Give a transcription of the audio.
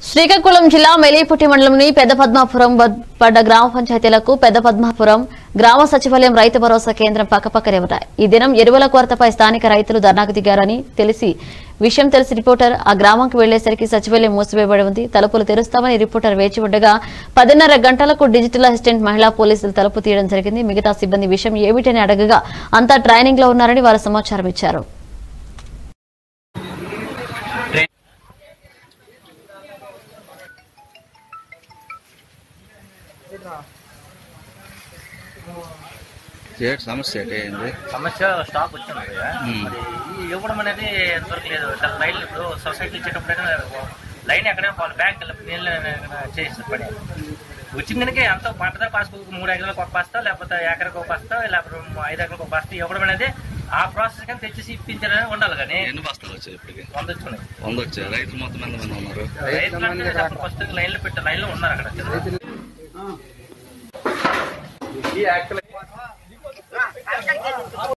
శ్రీకాకుళం జిల్లా మెలిపుట్టి మండలంలోని పెద్ద పద్మాపురం వద్- పడ్డ గ్రామ పంచాయతీలకు పెద్ద పద్మాపురం గ్రామ సచివాలయం రైతు భరోసా కేంద్రం పక్కపక్కనే ఉన్నాయి ఈ దినం ఎరువుల కొరతపై స్థానిక రైతులు ధర్నాకు దిగారని తెలిసి విషయం తెలిసి రిపోర్టర్ ఆ గ్రామంకి వెళ్లేసరికి సచివాలయం మూసివేయబడి ఉంది తలుపులు తెరుస్తామని రిపోర్టర్ వేచి ఉండగా పదిన్నర గంటలకు డిజిటల్ అసిస్టెంట్ మహిళా పోలీసులు తలుపు తీయడం జరిగింది మిగతా సిబ్బంది విషయం ఏమిటని అడగగా అంతా ట్రైనింగ్ లో ఉన్నారని వారు సమాచారం ఇచ్చారు ఏంటి సమస్య ఏంటి ఏంది సమస్య స్టాక్ వచ్చింది కదా మ్మ్. మరి ఈ ఇవ్వడం అనేది దొరకలేదు దాని లైన్ ఇప్పుడు సొసైటీ ఇచ్చేటప్పుడైనా లైన్ ఎక్కడైనా పోవాలి బ్యాంక్ నీళ్ళు చేసి పని వచ్చిన కనుక ఎంత పంటదా పాస్బుక్ మూడు ఎకరాలకు ఒక బస్తా లేకపోతే ఎకరకు ఒక బస్తా లేకపోతే ఐదు ఎకరాలకు ఒక బస్తా ఇవ్వడం అనేది ఆ ప్రాసెస్ కానీ తెచ్చి ఇప్పించాలని ఉండాలి కానీ ఎన్ని బస్తాలు వచ్చాయి ఇప్పటికి వంద వచ్చినాయి వంద వచ్చాయి రైతులు మొత్తం ఎంతమంది ఉన్నారు రైతులు ఫస్ట్ లైన్లో పెట్టే లైన్లో ఉన్నారు అక్కడ